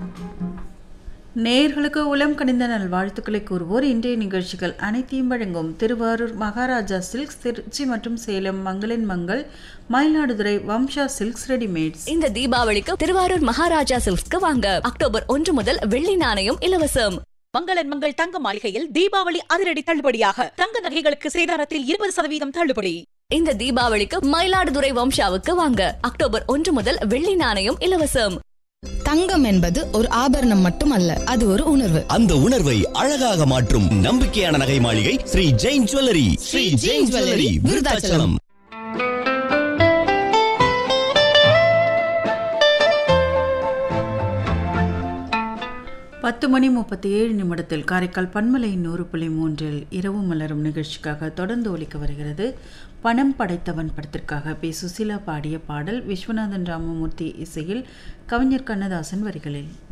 நேயர்களுக்கு உளம் கனிந்த நல்வாழ்த்துக்களை கூறுவோர் இன்றைய நிகழ்ச்சிகள் அனைத்தையும் வழங்கும் திருவாரூர் மகாராஜா சில்க்ஸ் திருச்சி மற்றும் சேலம் மங்களன் மங்கள் மயிலாடுதுறை வம்சா சில்க்ஸ் ரெடிமேட்ஸ் இந்த தீபாவளிக்கு திருவாரூர் மகாராஜா சில்க்ஸ்க்கு வாங்க அக்டோபர் ஒன்று முதல் வெள்ளி நாணயம் இலவசம் மங்களன் மங்கள் தங்க மாளிகையில் தீபாவளி அதிரடி தள்ளுபடியாக தங்க நகைகளுக்கு சேதாரத்தில் இருபது சதவீதம் தள்ளுபடி இந்த தீபாவளிக்கு மயிலாடுதுறை வம்சாவுக்கு வாங்க அக்டோபர் ஒன்று முதல் வெள்ளி நாணயம் இலவசம் தங்கம் என்பது ஒரு ஆபரணம் மட்டுமல்ல அது ஒரு உணர்வு அந்த உணர்வை அழகாக மாற்றும் நம்பிக்கையான நகை மாளிகை ஸ்ரீ ஜெயின் ஜுவல்லரி ஸ்ரீ ஜெயின் ஜுவல்லரி விருதாச்சலம் பத்து மணி முப்பத்தி ஏழு நிமிடத்தில் காரைக்கால் பன்மலை நூறு புள்ளி மூன்றில் இரவு மலரும் நிகழ்ச்சிக்காக தொடர்ந்து ஒலிக்க வருகிறது பணம் படைத்தவன் படத்திற்காக பி சுசீலா பாடிய பாடல் விஸ்வநாதன் ராமமூர்த்தி இசையில் கவிஞர் கண்ணதாசன் வரிகளில்